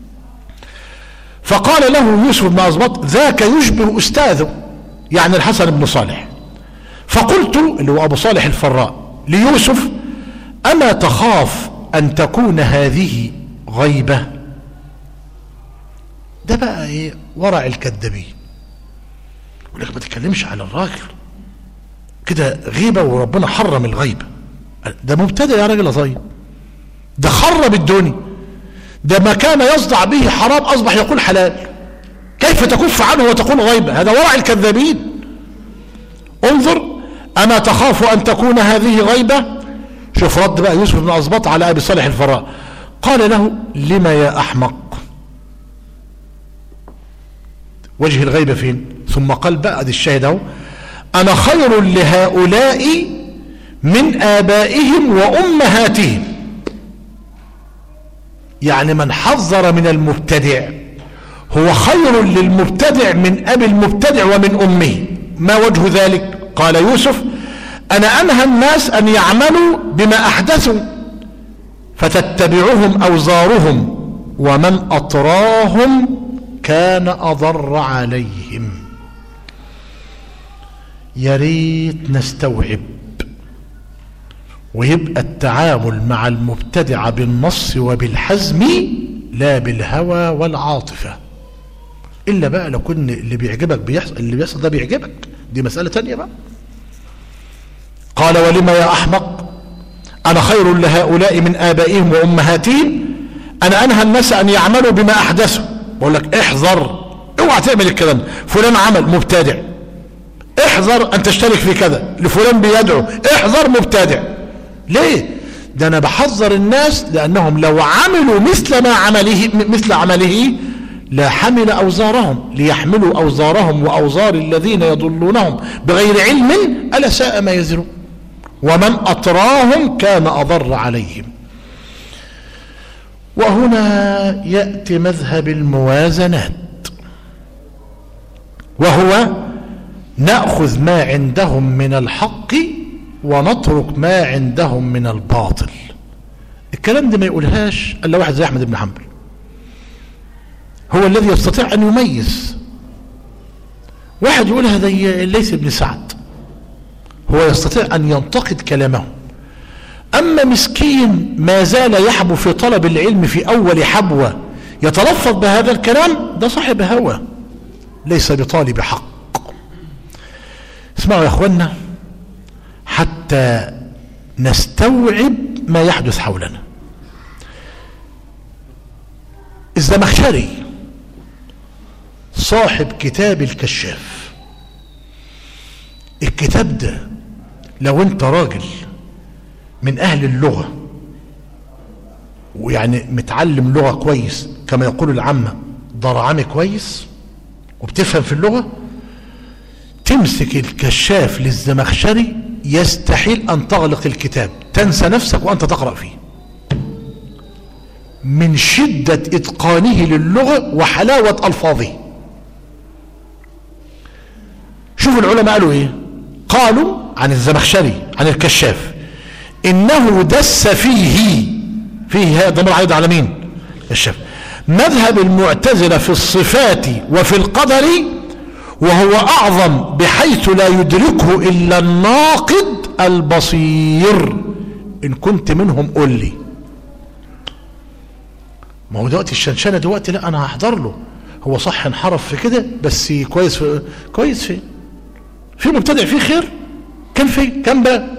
فقال له يوسف بن أزبط ذاك يشبه أستاذه يعني الحسن بن صالح فقلت اللي هو أبو صالح الفراء ليوسف أما تخاف أن تكون هذه غيبة ده بقى ايه ورع الكذابين يقول لك ما تتكلمش على الراجل كده غيبة وربنا حرم الغيبة ده مبتدئ يا راجل طيب ده خرب الدنيا ده ما كان يصدع به حرام أصبح يقول حلال كيف تكف عنه وتقول غيبة هذا ورع الكذابين انظر أما تخاف أن تكون هذه غيبة شوف رد بقى يوسف بن أزبط على أبي صالح الفراء قال له لما يا أحمق وجه الغيبة فين ثم قال بقى دي الشاهد اهو أنا خير لهؤلاء من آبائهم وأمهاتهم يعني من حذر من المبتدع هو خير للمبتدع من أبي المبتدع ومن أمه ما وجه ذلك قال يوسف أنا أنهى الناس أن يعملوا بما أحدثوا فتتبعهم أوزارهم ومن أطراهم كان أضر عليهم يا ريت نستوعب ويبقى التعامل مع المبتدع بالنص وبالحزم لا بالهوى والعاطفة إلا بقى لو كن اللي بيعجبك بيحصل اللي بيحصل ده بيعجبك دي مسألة تانية بقى قال ولما يا أحمق أنا خير لهؤلاء من آبائهم وأمهاتهم أنا أنهى الناس أن يعملوا بما أحدثوا بقول لك احذر اوعى تعمل الكلام فلان عمل مبتدع احذر أن تشترك في كذا لفلان بيدعو احذر مبتدع ليه ده أنا بحذر الناس لأنهم لو عملوا مثل ما عمله مثل عمله لا حمل أوزارهم ليحملوا أوزارهم وأوزار الذين يضلونهم بغير علم ألا ساء ما يزرون ومن أطراهم كان أضر عليهم وهنا يأتي مذهب الموازنات وهو نأخذ ما عندهم من الحق ونترك ما عندهم من الباطل الكلام ده ما يقولهاش الا واحد زي احمد بن حنبل هو الذي يستطيع ان يميز واحد يقولها زي ليس بن سعد هو يستطيع ان ينتقد كلامه اما مسكين ما زال يحبو في طلب العلم في اول حبوة يتلفظ بهذا الكلام ده صاحب هوى ليس بطالب حق اسمعوا يا اخوانا حتى نستوعب ما يحدث حولنا الزمخشري صاحب كتاب الكشاف الكتاب ده لو انت راجل من اهل اللغة ويعني متعلم لغة كويس كما يقول العامة ضرعمي كويس وبتفهم في اللغة تمسك الكشاف للزمخشري يستحيل أن تغلق الكتاب تنسى نفسك وأنت تقرأ فيه من شدة اتقانه للغة وحلاوة الفاظه شوفوا العلماء قالوا ايه قالوا عن الزمخشري عن الكشاف انه دس فيه فيه هذا ضمير عايد على مين الشاف مذهب المعتزلة في الصفات وفي القدر وهو اعظم بحيث لا يدركه الا الناقد البصير ان كنت منهم قل لي ما هو دلوقتي الشنشنة دلوقتي لا انا هحضر له هو صح انحرف في كده بس كويس في كويس في في مبتدع فيه خير كان في كان بقى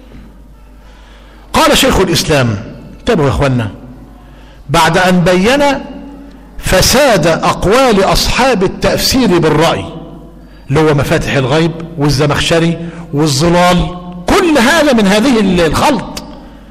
قال شيخ الاسلام انتبهوا يا اخوانا بعد ان بين فساد اقوال اصحاب التفسير بالرأي اللي هو مفاتح الغيب والزمخشري والظلال كل هذا من هذه الخلط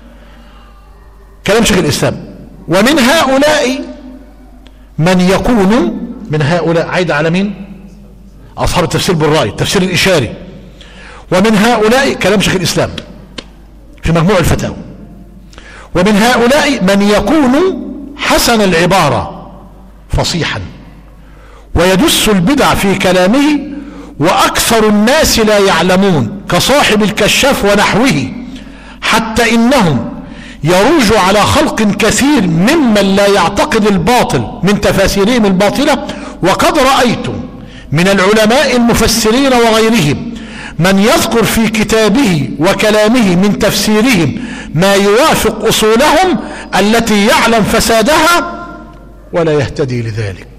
كلام شيخ الاسلام ومن هؤلاء من يكون من هؤلاء عايد على مين اصحاب التفسير بالرأي التفسير الاشاري ومن هؤلاء كلام شيخ الاسلام في مجموع الفتاوى ومن هؤلاء من يكون حسن العبارة فصيحا ويدس البدع في كلامه واكثر الناس لا يعلمون كصاحب الكشاف ونحوه حتى انهم يروج على خلق كثير ممن لا يعتقد الباطل من تفاسيرهم الباطلة وقد رأيت من العلماء المفسرين وغيرهم من يذكر في كتابه وكلامه من تفسيرهم ما يوافق أصولهم التي يعلم فسادها ولا يهتدي لذلك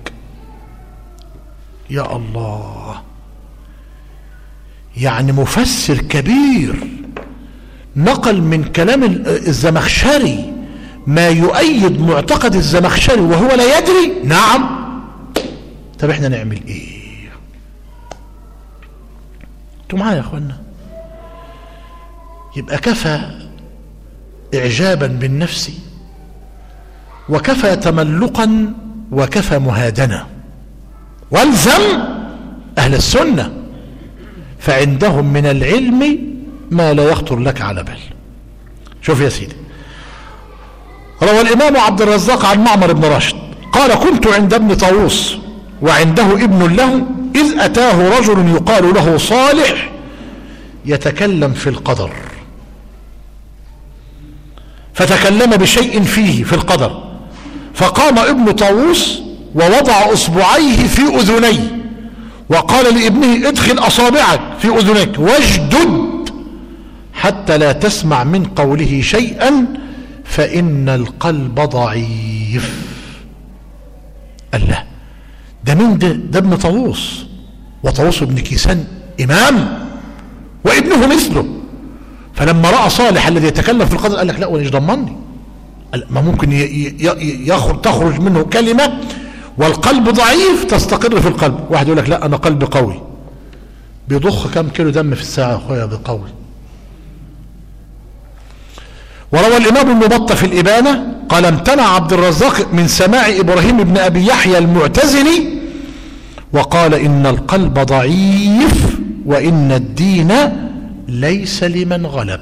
يا الله يعني مفسر كبير نقل من كلام الزمخشري ما يؤيد معتقد الزمخشري وهو لا يدري نعم طب احنا نعمل ايه انتوا معايا يا اخوانا يبقى كفى اعجابا بالنفس وكفى تملقا وكفى مهادنه والزم اهل السنه فعندهم من العلم ما لا يخطر لك على بال شوف يا سيدي روى الامام عبد الرزاق عن معمر بن راشد قال كنت عند ابن طاووس وعنده ابن له إذ أتاه رجل يقال له صالح يتكلم في القدر فتكلم بشيء فيه في القدر فقام ابن طاووس ووضع اصبعيه في اذنيه وقال لابنه ادخل اصابعك في اذنيك واجدد حتى لا تسمع من قوله شيئا فان القلب ضعيف الله ده مين ده ده ابن طاووس وطاووس بن كيسان امام وابنه مثله فلما راى صالح الذي يتكلم في القدر قال لك لا وانا ضمني ما ممكن يخرج تخرج منه كلمه والقلب ضعيف تستقر في القلب واحد يقول لك لا انا قلبي قوي بيضخ كم كيلو دم في الساعه يا اخويا بقوي وروى الامام ابن بطه في الابانه قال امتنع عبد الرزاق من سماع ابراهيم بن ابي يحيى المعتزلي وقال ان القلب ضعيف وان الدين ليس لمن غلب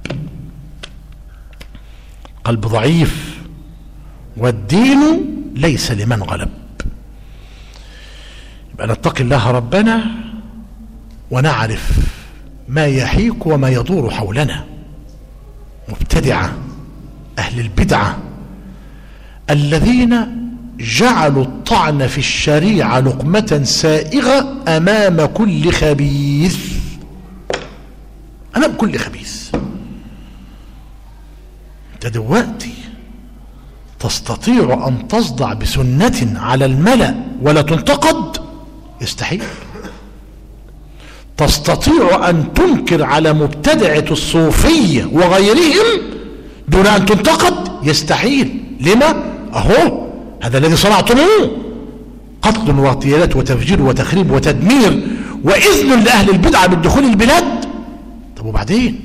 قلب ضعيف والدين ليس لمن غلب يبقى نتقي الله ربنا ونعرف ما يحيك وما يدور حولنا مبتدعه اهل البدعه الذين جعلوا الطعن في الشريعة لقمة سائغة أمام كل خبيث أمام كل خبيث أنت دلوقتي تستطيع أن تصدع بسنة على الملأ ولا تنتقد يستحيل تستطيع أن تنكر على مبتدعة الصوفية وغيرهم دون أن تنتقد يستحيل لما أهو هذا الذي صنعتموه قتل واغتيالات وتفجير وتخريب وتدمير وإذن لأهل البدعة بالدخول البلاد طب وبعدين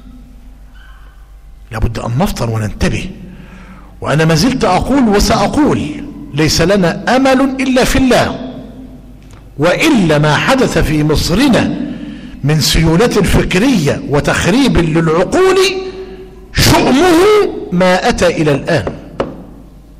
لابد أن نفطر وننتبه وأنا ما زلت أقول وسأقول ليس لنا أمل إلا في الله وإلا ما حدث في مصرنا من سيولة فكرية وتخريب للعقول شؤمه ما أتى إلى الآن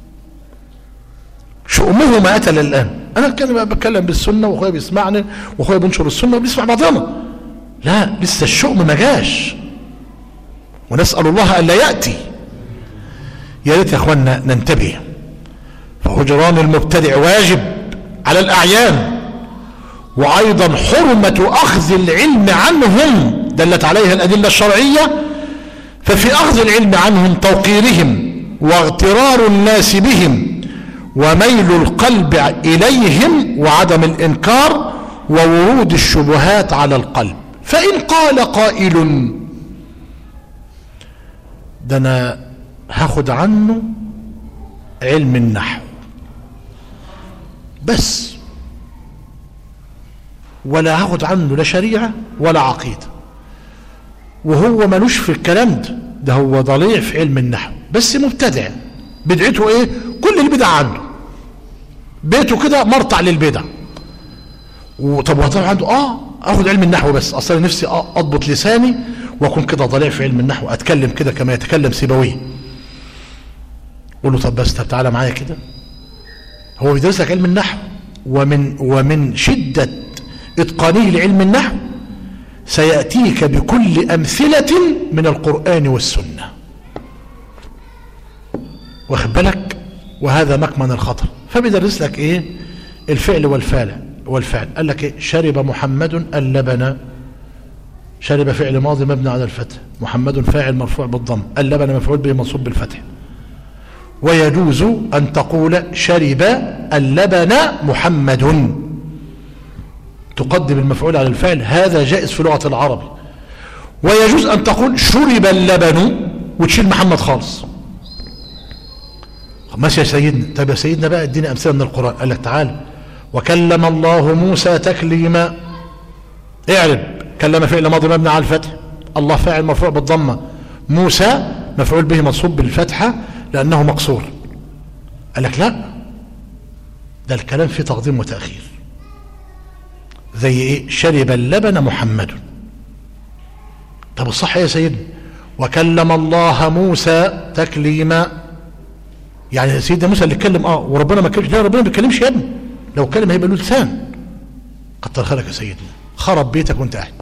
شؤمه ما أتى للآن أنا كان بتكلم بالسنة وأخويا بيسمعني وأخويا بينشر السنة وبيسمع بعضنا لا لسه الشؤم ما جاش ونسأل الله ألا يأتي يا ريت يا أخوانا ننتبه فهجران المبتدع واجب على الأعيان وأيضا حرمة أخذ العلم عنهم دلت عليها الأدلة الشرعية ففي أخذ العلم عنهم توقيرهم واغترار الناس بهم وميل القلب إليهم وعدم الإنكار وورود الشبهات على القلب فإن قال قائل ده أنا هاخد عنه علم النحو بس ولا هاخد عنه لا شريعة ولا عقيدة وهو ملوش في الكلام ده ده هو ضليع في علم النحو بس مبتدع بدعته ايه كل البدع عنده بيته كده مرتع للبدع وطب هو طبعا عنده اه اخد علم النحو بس اصلا نفسي اضبط لساني واكون كده ضليع في علم النحو اتكلم كده كما يتكلم سيبويه قول له طب بس طب تعالى معايا كده هو بيدرس لك علم النحو ومن ومن شده اتقانه لعلم النحو سيأتيك بكل أمثلة من القرآن والسنة واخد بالك وهذا مكمن الخطر فبيدرس لك ايه الفعل والفعل والفعل قال لك ايه شرب محمد اللبن شرب فعل ماضي مبني على الفتح محمد فاعل مرفوع بالضم اللبن مفعول به منصوب بالفتح ويجوز أن تقول شرب اللبن محمد تقدم المفعول على الفعل هذا جائز في لغة العرب ويجوز أن تقول شرب اللبن وتشيل محمد خالص ماشي يا سيدنا طيب يا سيدنا بقى اديني أمثلة من القرآن قال لك تعال وكلم الله موسى تكليما اعرب كلم فعل ماضي مبني على الفتح الله فاعل مرفوع بالضمه موسى مفعول به منصوب بالفتحه لانه مقصور قال لك لا ده الكلام فيه تقديم وتاخير زي ايه شرب اللبن محمد طب الصح يا سيدنا وكلم الله موسى تكليما يعني سيدنا موسى اللي اتكلم اه وربنا ما كلمش لا ربنا ما بيتكلمش يا ابني لو كلم هيبقى له لسان كتر خيرك يا سيدنا خرب بيتك وانت قاعد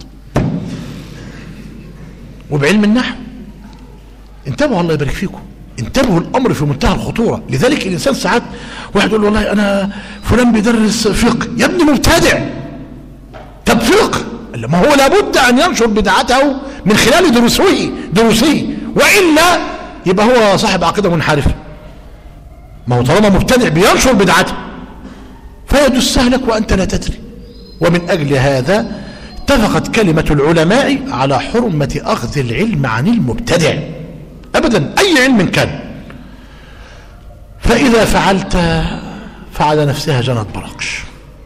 وبعلم النحو انتبهوا الله يبارك فيكم انتبهوا الامر في منتهى الخطوره لذلك الانسان ساعات واحد يقول والله انا فلان بيدرس فقه يا ابني مبتدع طب فقه ما هو لابد ان ينشر بدعته من خلال دروسه دروسه والا يبقى هو صاحب عقيده منحرفه ما هو طالما مبتدع بينشر بدعته فيدسها لك وانت لا تدري ومن اجل هذا اتفقت كلمه العلماء على حرمه اخذ العلم عن المبتدع ابدا اي علم كان فاذا فعلت فعلى نفسها جنت براقش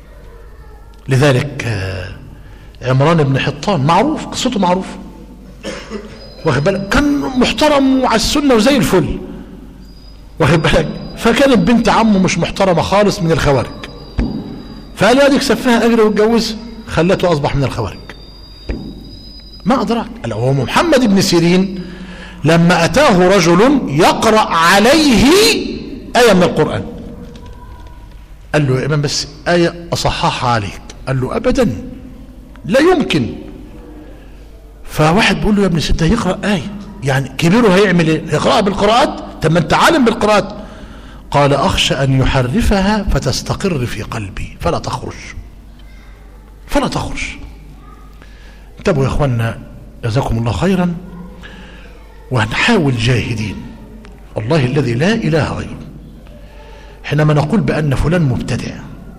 لذلك عمران بن حطان معروف قصته معروفه واخد بالك كان محترم وعلى السنه وزي الفل واخد بالك فكانت بنت عمه مش محترمه خالص من الخوارج فقال له اديك سفها اجري واتجوزها خلته اصبح من الخوارج ما ادراك قال هو محمد بن سيرين لما اتاه رجل يقرا عليه ايه من القران قال له يا امام بس ايه اصححها عليك قال له ابدا لا يمكن فواحد بيقول له يا ابن ستة يقرأ آية يعني كبيره هيعمل ايه يقرأها بالقراءات طب ما انت عالم بالقراءات قال أخشى أن يحرفها فتستقر في قلبي فلا تخرج فلا تخرج انتبهوا يا اخوانا جزاكم الله خيرا وهنحاول جاهدين والله الذي لا إله غيره حينما نقول بأن فلان مبتدع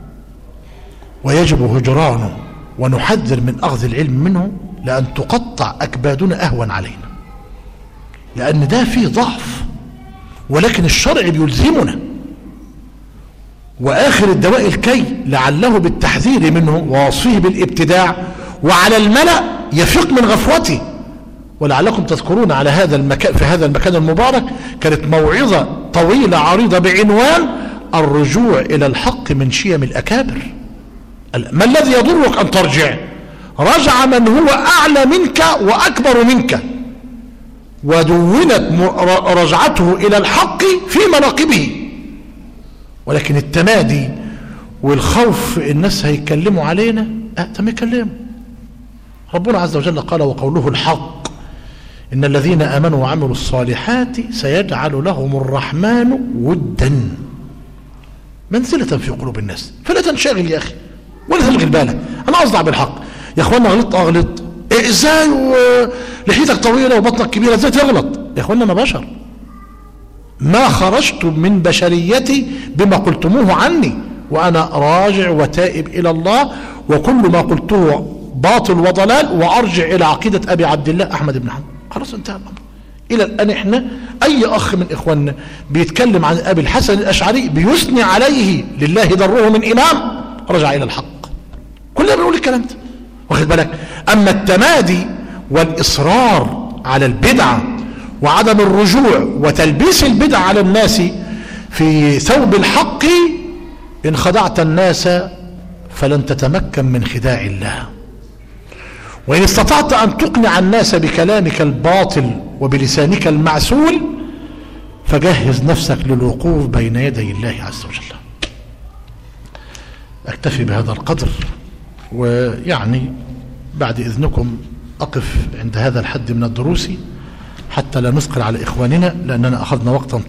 ويجب هجرانه ونحذر من أخذ العلم منه لأن تقطع أكبادنا أهون علينا لأن ده فيه ضعف ولكن الشرع بيلزمنا وآخر الدواء الكي لعله بالتحذير منه ووصفه بالابتداع وعلى الملأ يفيق من غفوته ولعلكم تذكرون على هذا المكان في هذا المكان المبارك كانت موعظة طويلة عريضة بعنوان الرجوع إلى الحق من شيم الأكابر ما الذي يضرك أن ترجع رجع من هو أعلى منك وأكبر منك ودونت رجعته إلى الحق في مناقبه ولكن التمادي والخوف الناس هيتكلموا علينا اه طب يكلموا ربنا عز وجل قال وقوله الحق إن الذين آمنوا وعملوا الصالحات سيجعل لهم الرحمن ودا منزلة في قلوب الناس فلا تنشغل يا أخي ولا تلغي بالك أنا أصدع بالحق يا أخوانا غلطت أغلط إيه إزاي لحيتك طويلة وبطنك كبيرة إزاي تغلط يا أخوانا أنا بشر ما خرجت من بشريتي بما قلتموه عني وأنا راجع وتائب إلى الله وكل ما قلته باطل وضلال وأرجع إلى عقيدة أبي عبد الله أحمد بن حنبل خلاص انتهى الأمر إلى الآن إحنا أي أخ من إخواننا بيتكلم عن أبي الحسن الأشعري بيثني عليه لله ضره من إمام رجع إلى الحق كلنا بنقول الكلام ده واخد بالك أما التمادي والإصرار على البدعة وعدم الرجوع وتلبيس البدع على الناس في ثوب الحق إن خدعت الناس فلن تتمكن من خداع الله وإن استطعت أن تقنع الناس بكلامك الباطل وبلسانك المعسول فجهز نفسك للوقوف بين يدي الله عز وجل أكتفي بهذا القدر ويعني بعد إذنكم أقف عند هذا الحد من الدروس حتى لا نثقل على إخواننا لأننا أخذنا وقتا